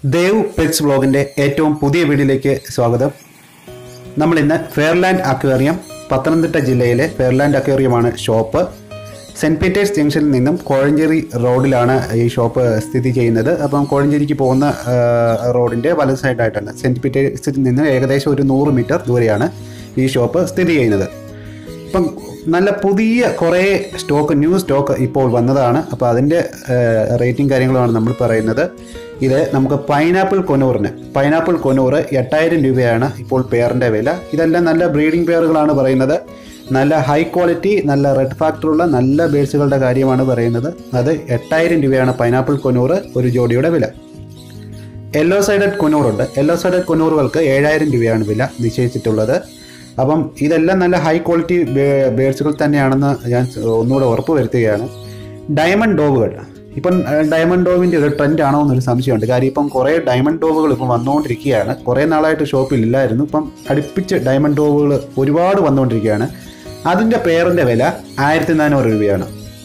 Dev pets വ്ളോഗിൻ്റെ ഏറ്റവും പുതിയ വീഡിയോയിലേക്ക് സ്വാഗതം നമ്മൾ ഇന്ന് ഫെയർലാൻഡ് അക്വേറിയം പത്തനംതിട്ട ജില്ലയിലെ ഫെയർലാൻഡ് അക്വേറിയമാണ് ഷോപ്പ് സെൻറ്റ് പീറ്റേഴ്സ് ജംഗ്ഷനിൽ നിന്നും കോഴഞ്ചേരി റോഡിലാണ് ഈ ഷോപ്പ് സ്ഥിതി ചെയ്യുന്നത് അപ്പം കോഴഞ്ചേരിക്ക് പോകുന്ന ആ, റോഡിൻ്റെ വലത് സൈഡായിട്ടാണ് സെൻറ്റ് പീറ്റേഴ്സിൽ നിന്ന് ഏകദേശം ഒരു നൂറ് മീറ്റർ ദൂരെയാണ് ഈ ഷോപ്പ് സ്ഥിതി ചെയ്യുന്നത് ഇപ്പം നല്ല പുതിയ കുറേ സ്റ്റോക്ക് ന്യൂ സ്റ്റോക്ക് ഇപ്പോൾ വന്നതാണ് അപ്പോൾ അതിൻ്റെ റേറ്റിംഗ് കാര്യങ്ങളുമാണ് നമ്മൾ പറയുന്നത് ഇത് നമുക്ക് പൈനാപ്പിൾ കൊനൂറിന് പൈനാപ്പിൾ കൊനൂറ് എട്ടായിരം രൂപയാണ് ഇപ്പോൾ പെയറിൻ്റെ വില ഇതെല്ലാം നല്ല ബ്രീഡിംഗ് പെയറുകളാണ് പറയുന്നത് നല്ല ഹൈ ക്വാളിറ്റി നല്ല റെഡ് ഫാക്ടറുള്ള നല്ല ബേഡ്സുകളുടെ കാര്യമാണ് പറയുന്നത് അത് എട്ടായിരം രൂപയാണ് പൈനാപ്പിൾ കൊനൂറ് ഒരു ജോഡിയുടെ വില യെല്ലോ സൈഡഡ് കൊനൂറുണ്ട് യെല്ലോ സൈഡഡ് കൊനൂറുകൾക്ക് ഏഴായിരം രൂപയാണ് വില നിശ്ചയിച്ചിട്ടുള്ളത് അപ്പം ഇതെല്ലാം നല്ല ഹൈ ക്വാളിറ്റി ബേഡ്സുകൾ തന്നെയാണെന്ന് ഞാൻ ഒന്നുകൂടെ ഉറപ്പ് വരുത്തുകയാണ് ഡയമണ്ട് ഡോവുകൾ ഇപ്പം ഏഹ്, ഡയമണ്ട് ഡോവിൻ്റെ ഒരു ട്രെൻഡ് ആണോ എന്നൊരു സംശയമുണ്ട് കാര്യം ഇപ്പം കുറേ ഡയമണ്ട് ഡോവുകൾ ഇപ്പം വന്നുകൊണ്ടിരിക്കുകയാണ് കുറേ നാളായിട്ട് ഷോപ്പിൽ ഇല്ലായിരുന്നു ഇപ്പം അടുപ്പിച്ച് ഡയമണ്ട് ഡോവുകൾ ഒരുപാട് വന്നുകൊണ്ടിരിക്കുകയാണ് അതിൻ്റെ പെയറിൻ്റെ വില ആയിരത്തി നാനൂറ് രൂപയാണ്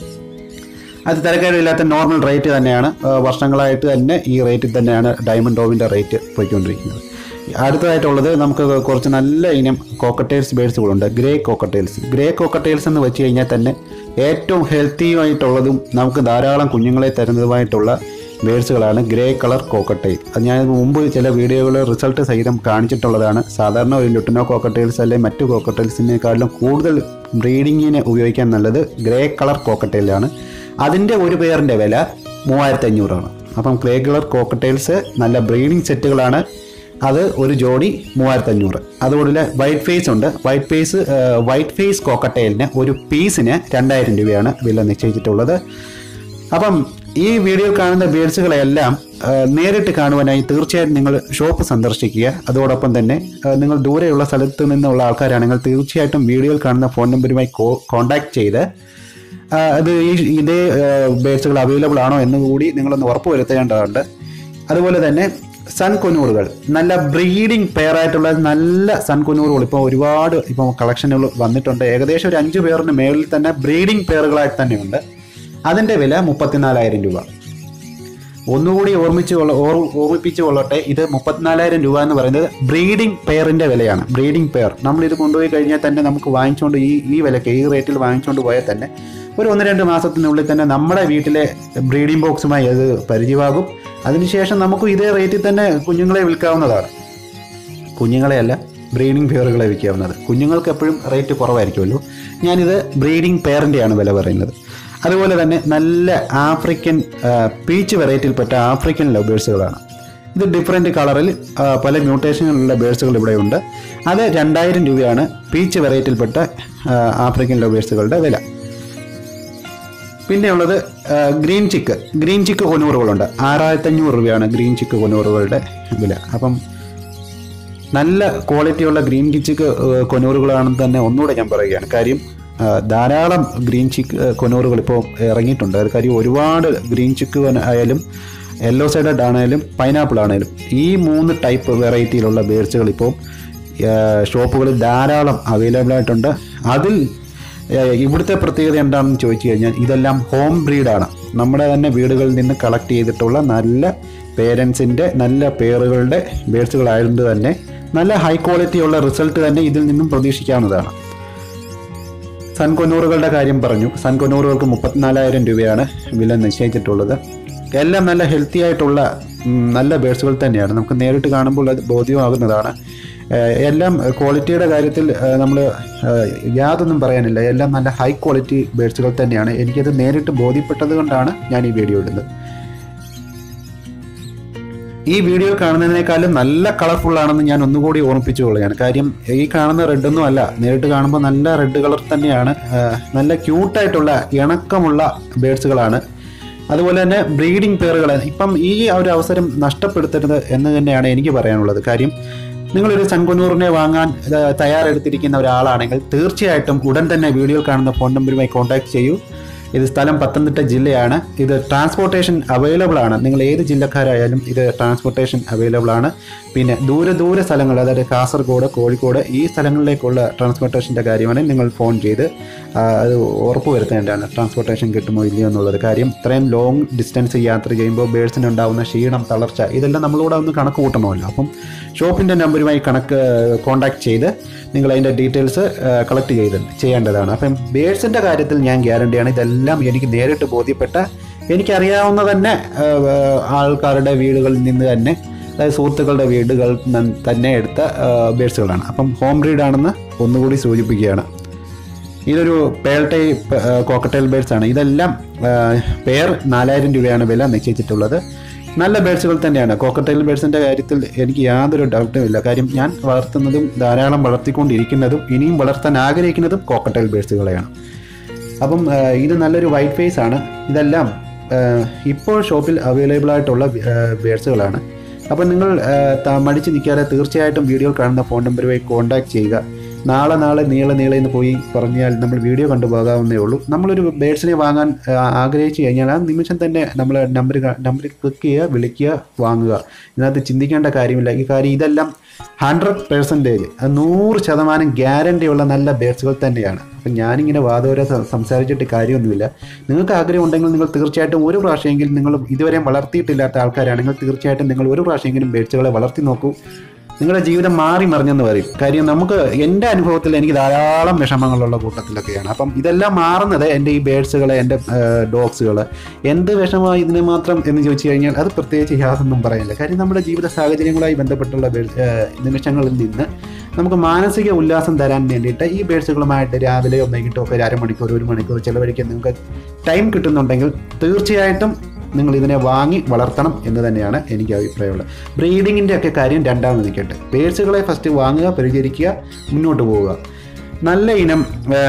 അത് തിരക്കേടില്ലാത്ത നോർമൽ റേറ്റ് തന്നെയാണ് ആ, വർഷങ്ങളായിട്ട് തന്നെ ഈ റേറ്റിൽ തന്നെയാണ് ഡയമണ്ട് ഡോവിൻ്റെ റേറ്റ് പോയിക്കൊണ്ടിരിക്കുന്നത് അടുത്തതായിട്ടുള്ളത് നമുക്ക് കുറച്ച് നല്ല ഇനം കോക്കട്ടേൽസ് ബേഡ്സുകളുണ്ട് ഗ്രേ കോക്കട്ടേൽസ് ഗ്രേ കോക്കട്ടേൽസ് എന്ന് വെച്ച് കഴിഞ്ഞാൽ തന്നെ ഏറ്റവും ഹെൽത്തിയുമായിട്ടുള്ളതും നമുക്ക് ധാരാളം കുഞ്ഞുങ്ങളെ തരുന്നതുമായിട്ടുള്ള ബേഡ്സുകളാണ് ഗ്രേ കളർ കോക്കട്ടൈൽ അത് ഞാൻ മുമ്പ് ചില വീഡിയോകൾ റിസൾട്ട് സഹിതം കാണിച്ചിട്ടുള്ളതാണ് സാധാരണ ഒരു ലുട്ടിനോ കോക്കട്ടൈൽസ് അല്ലെങ്കിൽ മറ്റു കോക്കട്ടൈൽസിനേക്കാളും കൂടുതൽ ബ്രീഡിങ്ങിന് ഉപയോഗിക്കാൻ നല്ലത് ഗ്രേ കളർ കോക്കട്ടൈലാണ് അതിൻ്റെ ഒരു പെയറിൻ്റെ വില മൂവായിരത്തി അഞ്ഞൂറാണ് അപ്പം ഗ്രേ കളർ കോക്കട്ടൈൽസ് നല്ല ബ്രീഡിംഗ് സെറ്റുകളാണ് അത് ഒരു ജോഡി മൂവായിരത്തി അഞ്ഞൂറ് അതുപോലെ വൈറ്റ് ഫേസ് ഉണ്ട് വൈറ്റ് ഫേസ് വൈറ്റ് ഫേസ് കോക്കട്ടൈലിന് ഒരു പീസിന് രണ്ടായിരം രൂപയാണ് വില നിശ്ചയിച്ചിട്ടുള്ളത് അപ്പം ഈ വീഡിയോയിൽ കാണുന്ന ബേഡ്സുകളെല്ലാം ആ, നേരിട്ട് കാണുവാനായി തീർച്ചയായും നിങ്ങൾ ഷോപ്പ് സന്ദർശിക്കുക അതോടൊപ്പം തന്നെ ആ, നിങ്ങൾ ദൂരെയുള്ള സ്ഥലത്ത് നിന്നുള്ള ആൾക്കാരാണെങ്കിൽ തീർച്ചയായിട്ടും വീഡിയോയിൽ കാണുന്ന ഫോൺ നമ്പറുമായി കോൺടാക്ട് ചെയ്ത് ആ, അത് ഈ ഇതേ ബേഡ്സുകൾ അവൈലബിൾ ആണോ എന്ന് കൂടി നിങ്ങളൊന്ന് ഉറപ്പ് വരുത്തേണ്ടതുണ്ട് അതുപോലെ തന്നെ സൺ കൊനൂറുകൾ നല്ല ബ്രീഡിംഗ് പെയറായിട്ടുള്ള നല്ല സൺ കൊനൂറുകൾ ഇപ്പോൾ ഒരുപാട് ഇപ്പോൾ കളക്ഷനുകൾ വന്നിട്ടുണ്ട് ഏകദേശം ഒരു അഞ്ച് പേറിന് മേളിൽ തന്നെ ബ്രീഡിംഗ് പെയറുകളായിട്ട് തന്നെയുണ്ട് അതിൻ്റെ വില മുപ്പത്തിനാലായിരം രൂപ ഒന്നുകൂടി ഓർമ്മിച്ച് കൊള്ള ഓർ- ഓർമ്മിപ്പിച്ച് കൊള്ളട്ടെ ഇത് മുപ്പത്തിനാലായിരം രൂപ എന്ന് പറയുന്നത് ബ്രീഡിംഗ് പെയറിന്റെ വിലയാണ് ബ്രീഡിംഗ് പെയർ നമ്മൾ ഇത് കൊണ്ടുപോയി കഴിഞ്ഞാൽ തന്നെ നമുക്ക് വാങ്ങിച്ചുകൊണ്ട് ഈ ഈ വിലക്ക് ഈ റേറ്റിൽ വാങ്ങിച്ചുകൊണ്ട് പോയാൽ തന്നെ ഒരു ഒന്ന് രണ്ട് മാസത്തിനുള്ളിൽ തന്നെ നമ്മുടെ വീട്ടിലെ ബ്രീഡിംഗ് ബോക്സുമായി അത് പരിചയമാകും അതിനുശേഷം നമുക്ക് ഇതേ റേറ്റിൽ തന്നെ കുഞ്ഞുങ്ങളെ വിൽക്കാവുന്നതാണ് കുഞ്ഞുങ്ങളെയല്ല ബ്രീഡിംഗ് പെയറുകളെ വിൽക്കാവുന്നത് കുഞ്ഞുങ്ങൾക്ക് എപ്പോഴും റേറ്റ് കുറവായിരിക്കുമല്ലോ ഞാനിത് ബ്രീഡിംഗ് പെയറിൻ്റെയാണ് വില പറയുന്നത് അതുപോലെ തന്നെ നല്ല ആഫ്രിക്കൻ ആ, പീച്ച് വെറൈറ്റിയിൽപ്പെട്ട ആഫ്രിക്കൻ ലവ് ബേഴ്സുകളാണ് ഇത് ഡിഫറെൻറ്റ് കളറിൽ ആ, പല മ്യൂട്ടേഷനിലുള്ള ബേഴ്സുകൾ ഇവിടെയുണ്ട് അത് രണ്ടായിരം രൂപയാണ് പീച്ച് വെറൈറ്റിയിൽപ്പെട്ട ആ, ആഫ്രിക്കൻ ലവ് ബേഴ്സുകളുടെ വില പിന്നെയുള്ളത് ആ, ഗ്രീൻ ചിക്ക് ഗ്രീൻ ചിക്ക് കൊനൂറുകളുണ്ട് ആറായിരത്തി അഞ്ഞൂറ് രൂപയാണ് ഗ്രീൻ ചിക്ക് കൊനൂറുകളുടെ വില അപ്പം നല്ല ക്വാളിറ്റിയുള്ള ഗ്രീൻ ചിക്ക് കൊനൂറുകളാണെന്ന് തന്നെ ഒന്നുകൂടെ ഞാൻ പറയുകയാണ് കാര്യം ആ, ധാരാളം ഗ്രീൻ ചിക്ക് കൊനൂറുകൾ ഇപ്പോൾ ഇറങ്ങിയിട്ടുണ്ട് അത് കാര്യം ഒരുപാട് ഗ്രീൻ ചിക്ക് ആയാലും യെല്ലോ സൈഡഡ് ആണെങ്കിലും പൈനാപ്പിൾ ആണെങ്കിലും ഈ മൂന്ന് ടൈപ്പ് വെറൈറ്റിയിലുള്ള ബേഡ്സുകൾ ഇപ്പോൾ ഷോപ്പുകളിൽ ധാരാളം അവൈലബിൾ ആയിട്ടുണ്ട് അതിൽ ഏഹ് ഇവിടുത്തെ പ്രത്യേകത എന്താണെന്ന് ചോദിച്ചു കഴിഞ്ഞാൽ ഇതെല്ലാം ഹോം ബ്രീഡാണ് നമ്മുടെ തന്നെ വീടുകളിൽ നിന്ന് കളക്ട് ചെയ്തിട്ടുള്ള നല്ല പേരൻസിൻ്റെ നല്ല പേറുകളുടെ ബേഡ്സുകളായതുകൊണ്ട് തന്നെ നല്ല ഹൈ ക്വാളിറ്റി ഉള്ള റിസൾട്ട് തന്നെ ഇതിൽ നിന്നും പ്രതീക്ഷിക്കാവുന്നതാണ് സൺകൊന്നൂറുകളുടെ കാര്യം പറഞ്ഞു സൺകൊന്നൂറുകൾക്ക് മുപ്പത്തിനാലായിരം രൂപയാണ് വില നിശ്ചയിച്ചിട്ടുള്ളത് എല്ലാം നല്ല ഹെൽത്തി ആയിട്ടുള്ള ഉം, നല്ല ബേഡ്സുകൾ തന്നെയാണ് നമുക്ക് നേരിട്ട് കാണുമ്പോൾ അത് ബോധ്യമാകുന്നതാണ് ഏഹ്, എല്ലാം ക്വാളിറ്റിയുടെ കാര്യത്തിൽ നമ്മൾ യാതൊന്നും പറയാനില്ല എല്ലാം നല്ല ഹൈ ക്വാളിറ്റി ബേഡ്സുകൾ തന്നെയാണ് എനിക്കത് നേരിട്ട് ബോധ്യപ്പെട്ടത് കൊണ്ടാണ് ഞാൻ ഈ വീഡിയോ ഇടുന്നത് ഈ വീഡിയോ കാണുന്നതിനേക്കാളും നല്ല കളർഫുൾ ആണെന്ന് ഞാൻ ഒന്നുകൂടി ഓർമ്മിപ്പിച്ചു കൊള്ളുകയാണ് കാര്യം ഈ കാണുന്ന റെഡ് ഒന്നും അല്ല നേരിട്ട് കാണുമ്പോൾ നല്ല റെഡ് കളർ തന്നെയാണ് ആ, നല്ല ക്യൂട്ടായിട്ടുള്ള ഇണക്കമുള്ള ബേഡ്സുകളാണ് അതുപോലെ തന്നെ ബ്രീഡിംഗ് പെയറുകൾ ഇപ്പം ഈ ഒരു അവസരം നഷ്ടപ്പെടുത്തരുത് എന്ന് തന്നെയാണ് എനിക്ക് പറയാനുള്ളത് കാര്യം നിങ്ങളൊരു സൺകുന്നൂറിനെ വാങ്ങാൻ ആ, തയ്യാറെടുത്തിരിക്കുന്ന ഒരാളാണെങ്കിൽ തീർച്ചയായിട്ടും ഉടൻ തന്നെ വീഡിയോയിൽ കാണുന്ന ഫോൺ നമ്പറുമായി കോൺടാക്ട് ചെയ്യൂ ഇത് സ്ഥലം പത്തനംതിട്ട ജില്ലയാണ് ഇത് ട്രാൻസ്പോർട്ടേഷൻ അവൈലബിൾ ആണ് നിങ്ങൾ ഏത് ജില്ലക്കാരായാലും ഇത് ട്രാൻസ്പോർട്ടേഷൻ അവൈലബിൾ ആണ് പിന്നെ ദൂരെ ദൂരെ സ്ഥലങ്ങൾ അതായത് കാസർഗോഡ് കോഴിക്കോട് ഈ സ്ഥലങ്ങളിലേക്കുള്ള ട്രാൻസ്പോർട്ടേഷൻ്റെ കാര്യമാണ് നിങ്ങൾ ഫോൺ ചെയ്ത് ആ, അത് ഉറപ്പ് വരുത്തേണ്ടതാണ് ട്രാൻസ്പോർട്ടേഷൻ കിട്ടുമോ ഇല്ലയോ എന്നുള്ളത് കാര്യം ഇത്രയും ലോങ് ഡിസ്റ്റൻസ് യാത്ര ചെയ്യുമ്പോൾ ബേഡ്സിന് ഉണ്ടാകുന്ന ക്ഷീണം തളർച്ച ഇതെല്ലാം നമ്മളൂടെ ഒന്ന് കണക്ക് കൂട്ടണമല്ലോ അപ്പം ഷോപ്പിൻ്റെ നമ്പറുമായി കണക്ക് കോൺടാക്ട് ചെയ്ത് നിങ്ങൾ അതിൻ്റെ ഡീറ്റെയിൽസ് കളക്ട് ചെയ്ത് ചെയ്യേണ്ടതാണ് അപ്പം ബേഡ്സിൻ്റെ കാര്യത്തിൽ ഞാൻ ഗ്യാരണ്ടിയാണ് ഇതെല്ലാം എനിക്ക് നേരിട്ട് ബോധ്യപ്പെട്ട എനിക്കറിയാവുന്ന തന്നെ ആ, ആ, ആൾക്കാരുടെ വീടുകളിൽ നിന്ന് തന്നെ അതായത് സുഹൃത്തുക്കളുടെ വീടുകൾ ന- തന്നെ എടുത്ത ബേഡ്സുകളാണ് അപ്പം ഹോം ബ്രീഡാണെന്ന് ഒന്നുകൂടി സൂചിപ്പിക്കുകയാണ് ഇതൊരു പേൾ ടൈപ്പ് കോക്കട്ടൈൽ ബേഡ്സ് ആണ് ഇതെല്ലാം ആ, പെയർ നാലായിരം രൂപയാണ് വില നിശ്ചയിച്ചിട്ടുള്ളത് നല്ല ബേഡ്സുകൾ തന്നെയാണ് കോക്കട്ടൈൽ ബേഡ്സിൻ്റെ കാര്യത്തിൽ എനിക്ക് യാതൊരു ഡൗട്ടും ഇല്ല കാര്യം ഞാൻ വളർത്തുന്നതും ധാരാളം വളർത്തിക്കൊണ്ടിരിക്കുന്നതും ഇനിയും വളർത്താൻ ആഗ്രഹിക്കുന്നതും കോക്കട്ടൈൽ ബേഡ്സുകളെയാണ് അപ്പം ആ, ഇത് നല്ലൊരു വൈറ്റ് ഫേസ് ആണ് ഇതെല്ലാം ആ, ഇപ്പോൾ ഷോപ്പിൽ അവൈലബിൾ ആയിട്ടുള്ള ബേഡ്സുകളാണ് അപ്പം നിങ്ങൾ ആ, ത- മടിച്ച് നിൽക്കാതെ തീർച്ചയായിട്ടും വീഡിയോ കാണുന്ന ഫോൺ നമ്പറുമായി കോൺടാക്ട് ചെയ്യുക നാളെ നാളെ നീളെ നീളെ എന്ന് പോയി പറഞ്ഞാൽ നമ്മൾ വീഡിയോ കണ്ടു പോകാവുന്നേ ഉള്ളൂ നമ്മളൊരു ബേഡ്സിനെ വാങ്ങാൻ ആ, ആഗ്രഹിച്ചു കഴിഞ്ഞാൽ ആ നിമിഷം തന്നെ നമ്മൾ നമ്പർ നമ്പറിൽ ക്ലിക്ക് ചെയ്യുക വിളിക്കുക വാങ്ങുക ഇതിനകത്ത് ചിന്തിക്കേണ്ട കാര്യമില്ല ഈ കാര്യം ഇതെല്ലാം ഹൺഡ്രഡ് പെർസെൻറ്റേജ് നൂറ് ശതമാനം ഗ്യാരണ്ടിയുള്ള നല്ല ബേഡ്സുകൾ തന്നെയാണ് അപ്പം ഞാനിങ്ങനെ വാദോര സംസാരിച്ചിട്ട് കാര്യമൊന്നുമില്ല നിങ്ങൾക്ക് ആഗ്രഹം ഉണ്ടെങ്കിൽ നിങ്ങൾ തീർച്ചയായിട്ടും ഒരു പ്രാവശ്യമെങ്കിലും നിങ്ങൾ ഇതുവരെ വളർത്തിയിട്ടില്ലാത്ത ആൾക്കാരാണെങ്കിൽ തീർച്ചയായിട്ടും നിങ്ങൾ ഒരു പ്രാവശ്യമെങ്കിലും ബേഡ്സുകളെ വളർത്തി നോക്കൂ നിങ്ങളുടെ ജീവിതം മാറി മറിഞ്ഞെന്ന് പറയും കാര്യം നമുക്ക് എൻ്റെ അനുഭവത്തിൽ എനിക്ക് ധാരാളം വിഷമങ്ങളുള്ള കൂട്ടത്തിലൊക്കെയാണ് അപ്പം ഇതെല്ലാം മാറുന്നത് എൻ്റെ ഈ ബേഡ്സുകൾ എൻ്റെ ഡോഗ്സുകൾ എന്ത് വിഷമമായി ഇതിനെ മാത്രം എന്ന് ചോദിച്ചു കഴിഞ്ഞാൽ അത് പ്രത്യേകിച്ച് യാതൊന്നും പറയാനില്ല കാര്യം നമ്മുടെ ജീവിത സാഹചര്യങ്ങളുമായി ബന്ധപ്പെട്ടുള്ള ബേ- ഏഹ് നിമിഷങ്ങളിൽ നിന്ന് നമുക്ക് മാനസിക ഉല്ലാസം തരാൻ വേണ്ടിയിട്ട് ഈ ബേഡ്സുകളുമായിട്ട് രാവിലെയോ വൈകിട്ടോ ഒക്കെ ഒരു അരമണിക്കൂർ ഒരു മണിക്കൂർ ചിലവഴിക്കാൻ നിങ്ങൾക്ക് ടൈം കിട്ടുന്നുണ്ടെങ്കിൽ തീർച്ചയായിട്ടും നിങ്ങൾ ഇതിനെ വാങ്ങി വളർത്തണം എന്ന് തന്നെയാണ് എനിക്ക് അഭിപ്രായമുള്ളത് ബ്രീഡിങ്ങിൻ്റെ ഒക്കെ കാര്യം രണ്ടാമത് നിൽക്കട്ടെ ബേഡ്സുകളെ ഫസ്റ്റ് വാങ്ങുക പരിചരിക്കുക മുന്നോട്ട് പോവുക നല്ല ഇനം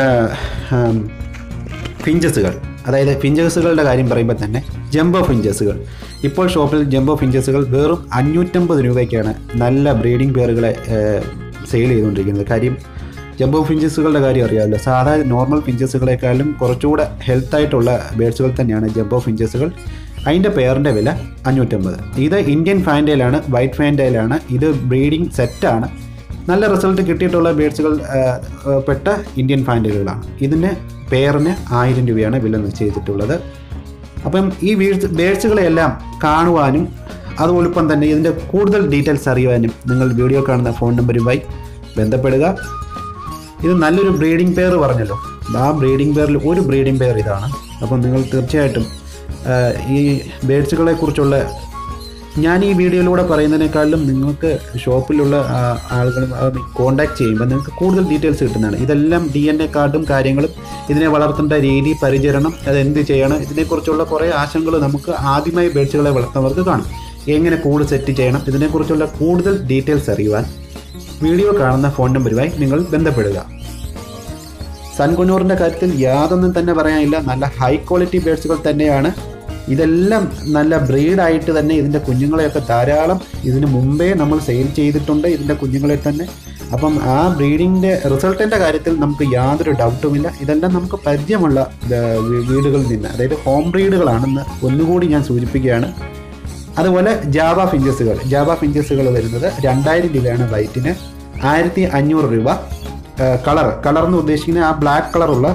ഫിഞ്ചസുകൾ അതായത് ഫിഞ്ചസുകളുടെ കാര്യം പറയുമ്പോൾ തന്നെ ജംബോ ഫിഞ്ചസുകൾ ഇപ്പോൾ ഷോപ്പിൽ ജംബോ ഫിഞ്ചസുകൾ വെറും അഞ്ഞൂറ്റമ്പത് രൂപയ്ക്കാണ് നല്ല ബ്രീഡിംഗ് പേറുകളെ സെയിൽ ചെയ്തുകൊണ്ടിരിക്കുന്നത് കാര്യം ജംബോ ഫിഞ്ചസുകളുടെ കാര്യം അറിയാമല്ലോ സാധാരണ നോർമൽ ഫിഞ്ചസുകളെക്കാളും കുറച്ചുകൂടെ ഹെൽത്ത് ആയിട്ടുള്ള ബേഡ്സുകൾ തന്നെയാണ് ജംബോ ഫിഞ്ചസുകൾ അതിൻ്റെ പെയറിൻ്റെ വില അഞ്ഞൂറ്റമ്പത് ഇത് ഇന്ത്യൻ ഫാൻഡയിലാണ് വൈറ്റ് ഫാൻഡയിലാണ് ഇത് ബ്രീഡിംഗ് സെറ്റാണ് നല്ല റിസൾട്ട് കിട്ടിയിട്ടുള്ള ബേഡ്സുകൾ ആ, ആ, പെട്ട ഇന്ത്യൻ ഫാൻഡലുകളാണ് ഇതിന് പെയറിന് ആയിരം രൂപയാണ് വില നിശ്ചയിച്ചിട്ടുള്ളത് അപ്പം ഈ ബേഡ്സ് ബേഡ്സുകളെല്ലാം കാണുവാനും അതോടൊപ്പം തന്നെ ഇതിൻ്റെ കൂടുതൽ ഡീറ്റെയിൽസ് അറിയുവാനും നിങ്ങൾ വീഡിയോ കാണുന്ന ഫോൺ നമ്പറുമായി ബന്ധപ്പെടുക ഇത് നല്ലൊരു ബ്രീഡിംഗ് പെയർ പറഞ്ഞല്ലോ ആ ബ്രീഡിംഗ് പെയറിൽ ഒരു ബ്രീഡിംഗ് പെയർ ഇതാണ് അപ്പം നിങ്ങൾ തീർച്ചയായിട്ടും ആ, ഈ ബേഡ്സുകളെ കുറിച്ചുള്ള ഞാൻ ഈ വീഡിയോയിലൂടെ പറയുന്നതിനേക്കാളും നിങ്ങൾക്ക് ഷോപ്പിലുള്ള ആ, ആളുകളും കോൺടാക്ട് ചെയ്യുമ്പോൾ നിങ്ങൾക്ക് കൂടുതൽ ഡീറ്റെയിൽസ് കിട്ടുന്നതാണ് ഇതെല്ലാം ഡി എൻ എ കാർഡും കാര്യങ്ങളും ഇതിനെ വളർത്തേണ്ട രീതി പരിചരണം അത് എന്ത് ചെയ്യണം ഇതിനെക്കുറിച്ചുള്ള കുറേ ആശങ്കകൾ നമുക്ക് ആദ്യമായി ബേഡ്സുകളെ വളർത്തുന്നവർക്ക് കാണും എങ്ങനെ കൂട് സെറ്റ് ചെയ്യണം ഇതിനെക്കുറിച്ചുള്ള കൂടുതൽ ഡീറ്റെയിൽസ് അറിയുവാൻ വീഡിയോ കാണുന്ന ഫോൺ നമ്പറുമായി നിങ്ങൾ ബന്ധപ്പെടുക സൺകുനൂറിൻ്റെ കാര്യത്തിൽ യാതൊന്നും തന്നെ പറയാനില്ല നല്ല ഹൈ ക്വാളിറ്റി ബേഡ്സുകൾ തന്നെയാണ് ഇതെല്ലാം നല്ല ബ്രീഡായിട്ട് തന്നെ ഇതിൻ്റെ കുഞ്ഞുങ്ങളെയൊക്കെ ധാരാളം ഇതിന് മുമ്പേ നമ്മൾ സെയിൽ ചെയ്തിട്ടുണ്ട് ഇതിൻ്റെ കുഞ്ഞുങ്ങളെ തന്നെ അപ്പം ആ ബ്രീഡിങ്ങിൻ്റെ റിസൾട്ടിൻ്റെ കാര്യത്തിൽ നമുക്ക് യാതൊരു ഡൗട്ടുമില്ല ഇതെല്ലാം നമുക്ക് പരിചയമുള്ള ആ, വീ- വീടുകളിൽ നിന്ന് അതായത് ഹോം ബ്രീഡുകളാണെന്ന് ഒന്നുകൂടി ഞാൻ സൂചിപ്പിക്കുകയാണ് അതുപോലെ ജാവ ഫിഞ്ചസുകൾ ജാവ ഫിഞ്ചസുകൾ വരുന്നത് രണ്ടായിരം രൂപയാണ് വൈറ്റിന് ആയിരത്തി അഞ്ഞൂറ് രൂപ കളർ കളർ എന്ന് ഉദ്ദേശിക്കുന്ന ആ ബ്ലാക്ക് കളറുള്ള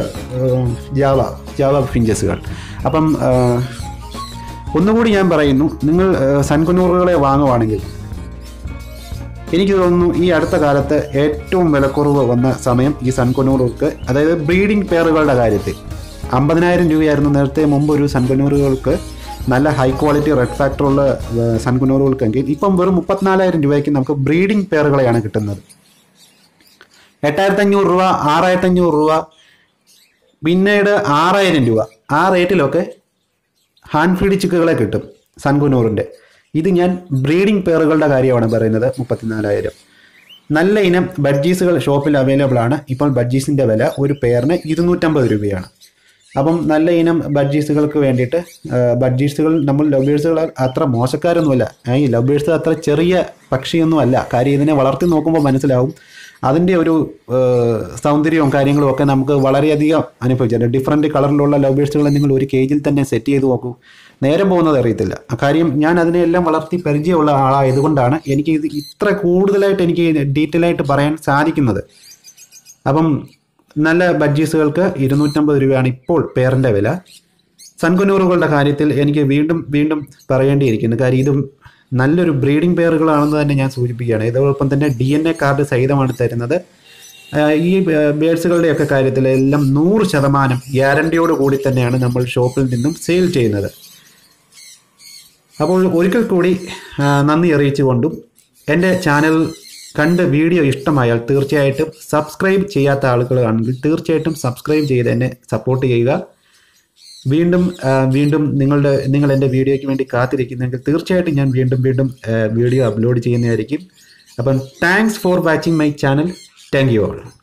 ജാവ ജാവ ഫിഞ്ചസുകൾ അപ്പം ആ, ഒന്നുകൂടി ഞാൻ പറയുന്നു നിങ്ങൾ സൺകുനൂറുകളെ വാങ്ങുവാണെങ്കിൽ എനിക്ക് തോന്നുന്നു ഈ അടുത്ത കാലത്ത് ഏറ്റവും വിലക്കുറവ് വന്ന സമയം ഈ സൺകുനൂറുകൾക്ക് അതായത് ബ്രീഡിംഗ് പെയറുകളുടെ കാര്യത്തിൽ അമ്പതിനായിരം രൂപയായിരുന്നു നേരത്തെ മുമ്പ് ഒരു സൺകുനൂറുകൾക്ക് നല്ല ഹൈ ക്വാളിറ്റി റെഡ് ഫാക്ടറുള്ള സൺകുനൂറുകൾക്കെങ്കിൽ ഇപ്പം വെറും മുപ്പത്തിനാലായിരം രൂപയ്ക്ക് നമുക്ക് ബ്രീഡിംഗ് പെയറുകളെയാണ് കിട്ടുന്നത് എട്ടായിരത്തി അഞ്ഞൂറ് രൂപ ആറായിരത്തി അഞ്ഞൂറ് രൂപ പിന്നീട് ആറായിരം രൂപ ആ റേറ്റിലൊക്കെ ഹാൻഡ് ഫീഡ് ചിക്കുകളെ കിട്ടും സൺകുനൂറിൻ്റെ ഇത് ഞാൻ ബ്രീഡിംഗ് പെയറുകളുടെ കാര്യമാണ് പറയുന്നത് മുപ്പത്തിനാലായിരം നല്ല ഇനം ബഡ്ജീസുകൾ ഷോപ്പിൽ അവൈലബിൾ ആണ് ഇപ്പോൾ ബഡ്ജീസിൻ്റെ വില ഒരു പെയറിന് ഇരുന്നൂറ്റമ്പത് രൂപയാണ് അപ്പം നല്ല ഇനം ബഡ്ജീസുകൾക്ക് വേണ്ടിയിട്ട് ആ, ബഡ്ജീസുകൾ നമ്മൾ ലവ് ബേഴ്സുകൾ അത്ര മോശക്കാരൊന്നുമല്ല ആ, ഈ ലവ് ബേഴ്സ് അത്ര ചെറിയ പക്ഷിയൊന്നും അല്ല കാര്യം ഇതിനെ വളർത്തി നോക്കുമ്പോൾ മനസ്സിലാവും അതിൻ്റെ ഒരു ഏഹ്, സൗന്ദര്യവും കാര്യങ്ങളും ഒക്കെ നമുക്ക് വളരെയധികം അനുഭവിച്ചിട്ടുണ്ട് ഡിഫറെൻറ്റ് കളറിലുള്ള ലവ് ബേഴ്സുകൾ നിങ്ങൾ ഒരു കേജിൽ തന്നെ സെറ്റ് ചെയ്ത് നോക്കൂ നേരം പോകുന്നത് അറിയത്തില്ല ആ കാര്യം ഞാൻ അതിനെല്ലാം വളർത്തി പരിചയമുള്ള ആളായതുകൊണ്ടാണ് എനിക്ക് ഇത് ഇത്ര കൂടുതലായിട്ട് എനിക്ക് ഡീറ്റെയിൽ ആയിട്ട് പറയാൻ സാധിക്കുന്നത് അപ്പം നല്ല ബഡ്ജീസുകൾക്ക് ഇരുന്നൂറ്റമ്പത് രൂപയാണ് ഇപ്പോൾ പേറിൻ്റെ വില സൺകുനൂറുകളുടെ കാര്യത്തിൽ എനിക്ക് വീണ്ടും വീണ്ടും പറയേണ്ടിയിരിക്കുന്നു കാര്യം ഇതും നല്ലൊരു ബ്രീഡിംഗ് പെയറുകളാണെന്ന് തന്നെ ഞാൻ സൂചിപ്പിക്കുകയാണ് ഇതോടൊപ്പം തന്നെ ഡി എൻ എ കാർഡ് സഹിതമാണ് തരുന്നത് ആഹ് ഈ ബേഡ്സുകളുടെയൊക്കെ കാര്യത്തിൽ എല്ലാം നൂറ് ശതമാനം ഗ്യാരണ്ടിയോട് കൂടി തന്നെയാണ് നമ്മൾ ഷോപ്പിൽ നിന്നും സെയിൽ ചെയ്യുന്നത് അപ്പോൾ ഒരിക്കൽ കൂടി ആ, നന്ദി അറിയിച്ചുകൊണ്ടും എൻ്റെ ചാനൽ കണ്ട് വീഡിയോ ഇഷ്ടമായാൽ തീർച്ചയായിട്ടും സബ്സ്ക്രൈബ് ചെയ്യാത്ത ആളുകളാണെങ്കിൽ തീർച്ചയായിട്ടും സബ്സ്ക്രൈബ് ചെയ്ത് എന്നെ സപ്പോർട്ട് ചെയ്യുക വീണ്ടും ആ, വീണ്ടും നിങ്ങളുടെ നിങ്ങൾ എൻ്റെ വീഡിയോയ്ക്ക് വേണ്ടി കാത്തിരിക്കുന്നെങ്കിൽ തീർച്ചയായിട്ടും ഞാൻ വീണ്ടും വീണ്ടും ആ, വീഡിയോ അപ്ലോഡ് ചെയ്യുന്നതായിരിക്കും അപ്പം thanks for watching my channel thank you all